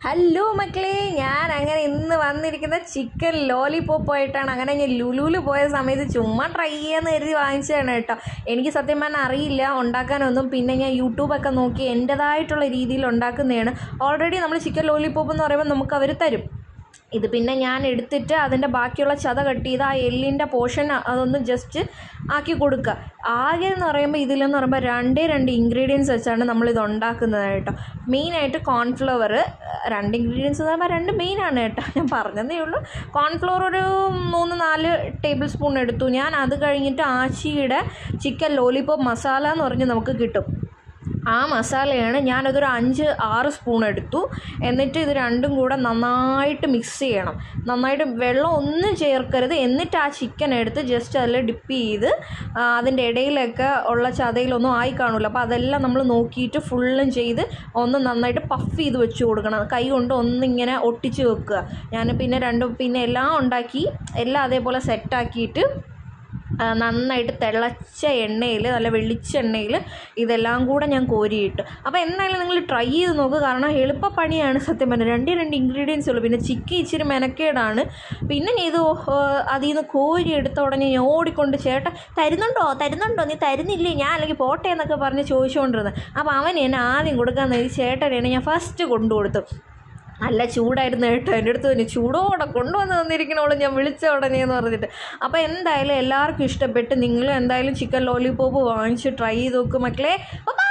hello മക്കളെ ഞാൻ അങ്ങനെ ഇന്ന് വന്നിരിക്കുന്ന ചിക്കൻ ലോലിപോപ്പ് ആയിട്ടാണ് അങ്ങനെ ഞാൻ ലുലുവിൽ പോയ സമയത്ത് ചുമ്മാ ട്രൈ ചെയ്യാന്ന് കരുതി വാങ്ങിച്ചതാണ് കേട്ടോ എനിക്ക് സത്യം പറഞ്ഞാൽ അറിയില്ല ഉണ്ടാക്കാനൊന്നും പിന്നെ ഞാൻ യൂട്യൂബൊക്കെ നോക്കി എൻ്റെതായിട്ടുള്ള രീതിയിൽ ഉണ്ടാക്കുന്നതാണ് ഓൾറെഡി നമ്മൾ ചിക്കൻ ലോലിപോപ്പ് എന്ന് പറയുമ്പോൾ നമുക്ക് അവർ തരും ഇത് പിന്നെ ഞാൻ എടുത്തിട്ട് അതിൻ്റെ ബാക്കിയുള്ള ചത കട്ട് ചെയ്ത് ആ എല്ലിൻ്റെ പോർഷൻ അതൊന്ന് ജസ്റ്റ് ആക്കി കൊടുക്കുക ആകെ എന്ന് പറയുമ്പോൾ ഇതിലെന്ന് പറയുമ്പോൾ രണ്ടേ രണ്ട് ഇൻഗ്രീഡിയൻസ് വെച്ചാണ് നമ്മളിത് ഉണ്ടാക്കുന്നത് കേട്ടോ മെയിനായിട്ട് കോൺഫ്ലവർ രണ്ട് ഇൻഗ്രീഡിയൻസ് എന്ന് പറയുമ്പോൾ രണ്ട് മെയിനാണ് കേട്ടോ ഞാൻ പറഞ്ഞതേ ഉള്ളൂ കോൺഫ്ലവർ ഒരു മൂന്ന് നാല് ടേബിൾ സ്പൂൺ എടുത്തു ഞാൻ അത് കഴിഞ്ഞിട്ട് ആച്ചിയുടെ ചിക്കൻ ലോലിപോപ്പ് മസാല എന്ന് പറഞ്ഞ് നമുക്ക് കിട്ടും ആ മസാലയാണ് ഞാനതൊരു അഞ്ച് ആറ് സ്പൂൺ എടുത്തു എന്നിട്ട് ഇത് രണ്ടും കൂടെ നന്നായിട്ട് മിക്സ് ചെയ്യണം നന്നായിട്ട് വെള്ളം ഒന്നും ചേർക്കരുത് എന്നിട്ട് ആ ചിക്കൻ എടുത്ത് ജസ്റ്റ് അതിൽ ഡിപ്പ് ചെയ്ത് ആ, അതിൻ്റെ ഇടയിലൊക്കെ ഉള്ള ചതയിലൊന്നും ആയി കാണില്ല അപ്പോൾ അതെല്ലാം നമ്മൾ നോക്കിയിട്ട് ഫുള്ളും ചെയ്ത് ഒന്ന് നന്നായിട്ട് പഫ് ചെയ്ത് വെച്ച് കൊടുക്കണം കൈ കൊണ്ട് ഒന്നിങ്ങനെ ഒട്ടിച്ച് വെക്കുക ഞാൻ പിന്നെ രണ്ടും പിന്നെ എല്ലാം ഉണ്ടാക്കി എല്ലാം അതേപോലെ സെറ്റാക്കിയിട്ട് ആ, നന്നായിട്ട് തിളച്ച എണ്ണയിൽ നല്ല വെളിച്ച എണ്ണയിൽ ഇതെല്ലാം കൂടെ ഞാൻ കോരിയിട്ടു അപ്പോൾ എന്തായാലും നിങ്ങൾ ട്രൈ ചെയ്ത് നോക്കുക കാരണം എളുപ്പപ്പണിയാണ് സത്യം പറഞ്ഞാൽ രണ്ടേ രണ്ട് ഇൻഗ്രീഡിയൻസ് ഉള്ളൂ പിന്നെ ചിക്കൻ ഇച്ചിരി മെനക്കേടാണ് പിന്നെ ഞാൻ ഇത് ഓ, അതിൽ നിന്ന് കോരി എടുത്ത ഉടനെ ഞാൻ ഓടിക്കൊണ്ട് ചേട്ടാ തരുന്നുണ്ടോ തരുന്നുണ്ടോ നീ തരുന്നില്ലേ ഞാൻ അല്ലെങ്കിൽ പോട്ടെ എന്നൊക്കെ പറഞ്ഞ് ചോദിച്ചുകൊണ്ടിരുന്നത് അപ്പോൾ അവൻ എന്നെ ആദ്യം കൊടുക്കാൻ നേരി ചേട്ടനെയാണ് ഞാൻ ഫസ്റ്റ് കൊണ്ടു കൊടുത്തു നല്ല ചൂടായിരുന്നു കേട്ടോ എൻ്റെ അടുത്ത് തന്നെ ചൂടോടെ കൊണ്ടുവന്ന് തന്നിരിക്കണോളൂ ഞാൻ വിളിച്ച ഉടനെ എന്ന് പറഞ്ഞിട്ട് അപ്പോൾ എന്തായാലും എല്ലാവർക്കും ഇഷ്ടപ്പെട്ട് നിങ്ങളും എന്തായാലും ചിക്കൻ ലോലിപോപ്പ് വാങ്ങിച്ച് ട്രൈ ചെയ്ത് നോക്കും മക്കളെ ബൈ